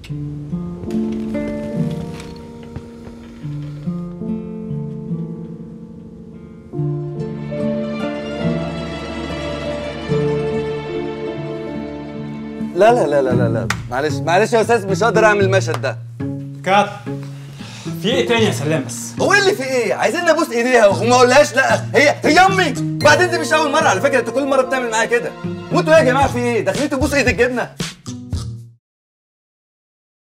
لا لا لا لا لا لا معلش معلش يا استاذ مش هقدر اعمل المشهد ده كات في ايه تاني يا سلام بس هو ايه اللي في ايه عايزين نبوس ايديها وما اقولهاش لا هي هي امي بعدين دي مش اول مره على فكره انت كل مره بتعمل معايا كده وانتوا ايه يا جماعه في ايه داخلين تبوس ايد الجبنه